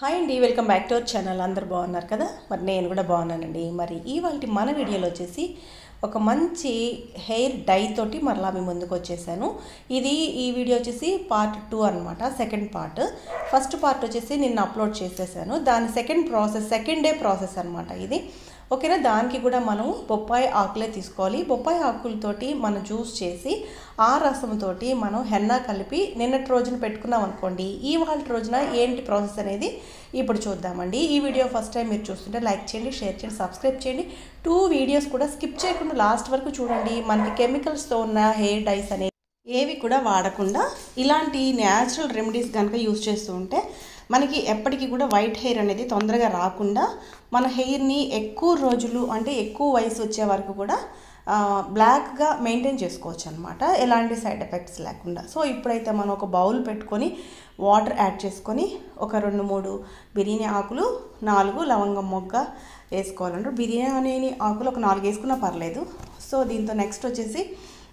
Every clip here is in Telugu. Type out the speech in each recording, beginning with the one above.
హాయ్ అండి welcome back to our channel అందరు బాగున్నారు కదా మరి నేను కూడా బాగున్నానండి మరి ఇవాళ మన వీడియోలో వచ్చేసి ఒక మంచి హెయిర్ డై తోటి మరలా మీ ముందుకు వచ్చేసాను ఇది ఈ వీడియో వచ్చేసి పార్ట్ టూ అనమాట సెకండ్ పార్ట్ ఫస్ట్ పార్ట్ వచ్చేసి నిన్న అప్లోడ్ చేసేసాను దాని second process second day process అనమాట ఇది ఓకేనా దానికి కూడా మనం బొప్పాయి ఆకులే తీసుకోవాలి బొప్పాయి ఆకులతోటి మనం జ్యూస్ చేసి ఆ రసంతోటి మనం హెన్నా కలిపి నిన్నటి రోజున పెట్టుకున్నాం అనుకోండి ఈ వాళ్ళ రోజున ఏంటి ప్రాసెస్ అనేది ఇప్పుడు చూద్దామండి ఈ వీడియో ఫస్ట్ టైం మీరు చూస్తుంటే లైక్ చేయండి షేర్ చేయండి సబ్స్క్రైబ్ చేయండి టూ వీడియోస్ కూడా స్కిప్ చేయకుండా లాస్ట్ వరకు చూడండి మనకి కెమికల్స్తో ఉన్న హెయిర్ డైస్ అనేవి ఏవి కూడా వాడకుండా ఇలాంటి న్యాచురల్ రెమెడీస్ కనుక యూజ్ చేస్తూ ఉంటే మనకి ఎప్పటికీ కూడా వైట్ హెయిర్ అనేది తొందరగా రాకుండా మన హెయిర్ని ఎక్కువ రోజులు అంటే ఎక్కువ వయసు వచ్చే వరకు కూడా బ్లాక్గా మెయింటైన్ చేసుకోవచ్చు అనమాట ఎలాంటి సైడ్ ఎఫెక్ట్స్ లేకుండా సో ఇప్పుడైతే మనం ఒక బౌల్ పెట్టుకొని వాటర్ యాడ్ చేసుకొని ఒక రెండు మూడు బిర్యానీ ఆకులు నాలుగు లవంగం మొగ్గ వేసుకోవాలంటారు బిర్యానీ ఆకులు ఒక నాలుగు వేసుకున్నా పర్లేదు సో దీంతో నెక్స్ట్ వచ్చేసి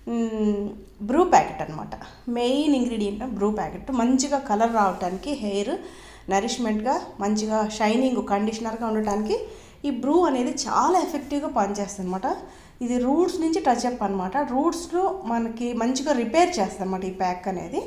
బ్రూ ప్యాకెట్ అనమాట మెయిన్ ఇంగ్రీడియంట్ బ్రూ ప్యాకెట్ మంచిగా కలర్ రావడానికి హెయిర్ నరిష్మెంట్గా మంచిగా షైనింగ్ కండిషనర్గా ఉండటానికి ఈ బ్రూ అనేది చాలా ఎఫెక్టివ్గా పనిచేస్తుంది అనమాట ఇది రూట్స్ నుంచి టచ్ అప్ అనమాట రూట్స్లో మనకి మంచిగా రిపేర్ చేస్తుంది అనమాట ఈ ప్యాక్ అనేది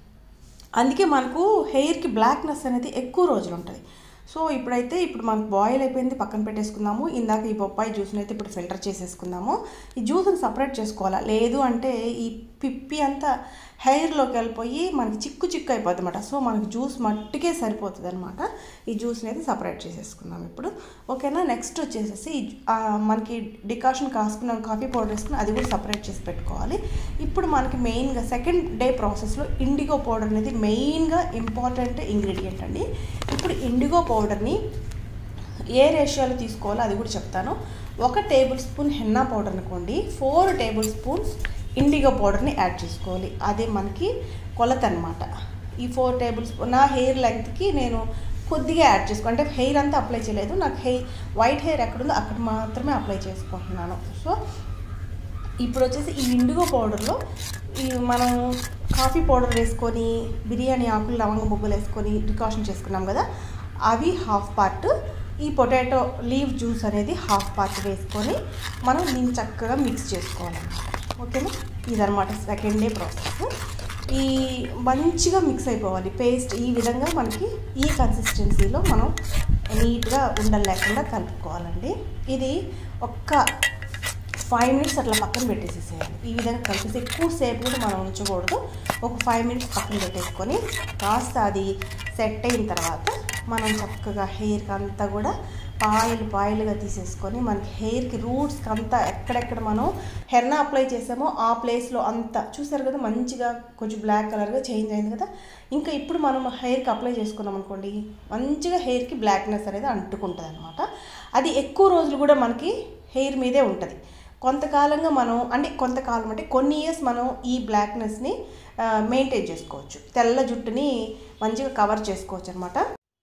అందుకే మనకు హెయిర్కి బ్లాక్నెస్ అనేది ఎక్కువ రోజులు ఉంటుంది సో ఇప్పుడైతే ఇప్పుడు మనకు బాయిల్ అయిపోయింది పక్కన పెట్టేసుకుందాము ఇందాక ఈ బొప్పాయి జ్యూస్ని అయితే ఇప్పుడు ఫిల్టర్ చేసేసుకుందాము ఈ జ్యూస్ని సపరేట్ చేసుకోవాలా లేదు అంటే ఈ పిప్పి అంతా హెయిర్లోకి వెళ్ళిపోయి మనకి చిక్కు చిక్కు అయిపోద్ది అనమాట సో మనకి జ్యూస్ మట్టుకే సరిపోతుంది అనమాట ఈ జ్యూస్ని అయితే సపరేట్ చేసేసుకుందాం ఇప్పుడు ఓకేనా నెక్స్ట్ వచ్చేసేసి మనకి డికాషన్ కాసుకున్నాం కాఫీ పౌడర్ వేసుకుని అది కూడా సపరేట్ చేసి పెట్టుకోవాలి ఇప్పుడు మనకి మెయిన్గా సెకండ్ డే ప్రాసెస్లో ఇండిగో పౌడర్ అనేది మెయిన్గా ఇంపార్టెంట్ ఇంగ్రీడియంట్ అండి ఇప్పుడు ఇండిగో పౌడర్ని ఏ రేషియోలో తీసుకోవాలో అది కూడా చెప్తాను ఒక టేబుల్ స్పూన్ హెన్నా పౌడర్ అనుకోండి ఫోర్ టేబుల్ స్పూన్స్ ఇండిగో పౌడర్ని యాడ్ చేసుకోవాలి అది మనకి కొలత అనమాట ఈ ఫోర్ టేబుల్ స్పూన్ నా హెయిర్ లెంగ్త్కి నేను కొద్దిగా యాడ్ చేసుకో అంటే హెయిర్ అంతా అప్లై చేయలేదు నాకు హెయిర్ వైట్ హెయిర్ ఎక్కడుందో అక్కడ మాత్రమే అప్లై చేసుకుంటున్నాను సో ఇప్పుడు వచ్చేసి ఈ ఇండిగో పౌడర్లో ఈ మనం కాఫీ పౌడర్ వేసుకొని బిర్యానీ ఆకులు లవంగ ముగ్గులు వేసుకొని డికాషన్ చేసుకున్నాం కదా అవి హాఫ్ పార్ట్ ఈ పొటాటో లీవ్ జ్యూస్ అనేది హాఫ్ పార్ట్ వేసుకొని మనం దీన్ని చక్కగా మిక్స్ చేసుకోవాలన్నమాట ఓకేనా ఇదనమాట సెకండ్ డే ప్రాసెస్ ఈ మంచిగా మిక్స్ అయిపోవాలి పేస్ట్ ఈ విధంగా మనకి ఈ కన్సిస్టెన్సీలో మనం నీట్గా ఉండలు లేకుండా కలుపుకోవాలండి ఇది ఒక్క ఫైవ్ మినిట్స్ అట్లా పక్కన పెట్టేసేసేయాలి ఈ విధంగా కలిపేసి ఎక్కువసేపు కూడా మనం ఉంచకూడదు ఒక ఫైవ్ మినిట్స్ పక్కన పెట్టేసుకొని కాస్త అది సెట్ అయిన తర్వాత మనం చక్కగా హెయిర్కి అంతా కూడా పాయలు పాయలుగా తీసేసుకొని మనకి హెయిర్కి రూట్స్కి అంతా ఎక్కడెక్కడ మనం హెర్నా అప్లై చేసామో ఆ ప్లేస్లో అంతా చూసారు కదా మంచిగా కొంచెం బ్లాక్ కలర్గా చేంజ్ అయింది కదా ఇంకా ఇప్పుడు మనం హెయిర్కి అప్లై చేసుకున్నాం అనుకోండి మంచిగా హెయిర్కి బ్లాక్నెస్ అనేది అంటుకుంటుంది అనమాట అది ఎక్కువ రోజులు కూడా మనకి హెయిర్ మీదే ఉంటుంది కొంతకాలంగా మనం అంటే కొంతకాలం అంటే కొన్ని ఇయర్స్ మనం ఈ బ్లాక్నెస్ని మెయింటైన్ చేసుకోవచ్చు తెల్ల జుట్టుని మంచిగా కవర్ చేసుకోవచ్చు అనమాట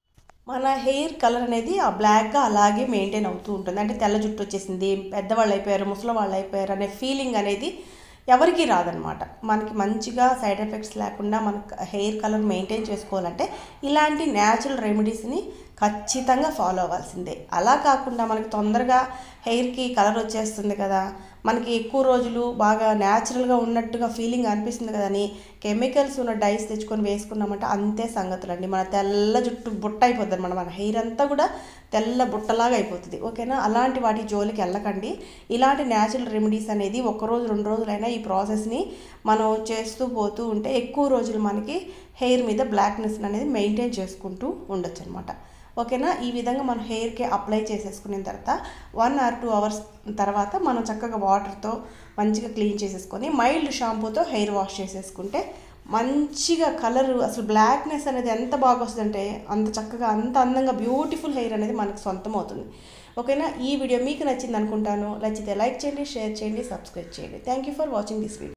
మన హెయిర్ కలర్ అనేది ఆ బ్లాక్గా అలాగే మెయింటైన్ అవుతూ ఉంటుంది అంటే తెల్ల జుట్టు వచ్చేసింది పెద్దవాళ్ళు అయిపోయారు ముసలి వాళ్ళు అయిపోయారు అనే ఫీలింగ్ అనేది ఎవరికి రాదనమాట మనకి మంచిగా సైడ్ ఎఫెక్ట్స్ లేకుండా మనకు హెయిర్ కలర్ మెయింటైన్ చేసుకోవాలంటే ఇలాంటి న్యాచురల్ రెమెడీస్ని ఖచ్చితంగా ఫాలో అవ్వాల్సిందే అలా కాకుండా మనకి తొందరగా హెయిర్కి కలర్ వచ్చేస్తుంది కదా మనకి ఎక్కువ రోజులు బాగా న్యాచురల్గా ఉన్నట్టుగా ఫీలింగ్ అనిపిస్తుంది కదా అని కెమికల్స్ ఉన్న డైస్ తెచ్చుకొని వేసుకున్నామంటే అంతే సంగతులు అండి మన తెల్ల జుట్టు బుట్ట అయిపోతుంది అనమాట మన హెయిర్ అంతా కూడా తెల్ల బుట్టలాగా అయిపోతుంది ఓకేనా అలాంటి వాటి జోలికి వెళ్ళకండి ఇలాంటి న్యాచురల్ రెమెడీస్ అనేది ఒక రోజు రెండు రోజులైనా ఈ ప్రాసెస్ని మనం చేస్తూ పోతూ ఉంటే ఎక్కువ రోజులు మనకి హెయిర్ మీద బ్లాక్నెస్ అనేది మెయింటైన్ చేసుకుంటూ ఉండొచ్చు అనమాట ఓకేనా ఈ విధంగా మనం హెయిర్కి అప్లై చేసేసుకున్న తర్వాత వన్ ఆర్ టూ అవర్స్ తర్వాత మనం చక్కగా వాటర్తో మంచిగా క్లీన్ చేసేసుకొని మైల్డ్ షాంపూతో హెయిర్ వాష్ చేసేసుకుంటే మంచిగా కలర్ అసలు బ్లాక్నెస్ అనేది ఎంత బాగా వస్తుందంటే అంత చక్కగా అంత అందంగా బ్యూటిఫుల్ హెయిర్ అనేది మనకు సొంతం అవుతుంది ఓకేనా ఈ వీడియో మీకు నచ్చింది అనుకుంటాను నచ్చితే లైక్ చేయండి షేర్ చేయండి సబ్స్క్రైబ్ చేయండి thank you for watching this video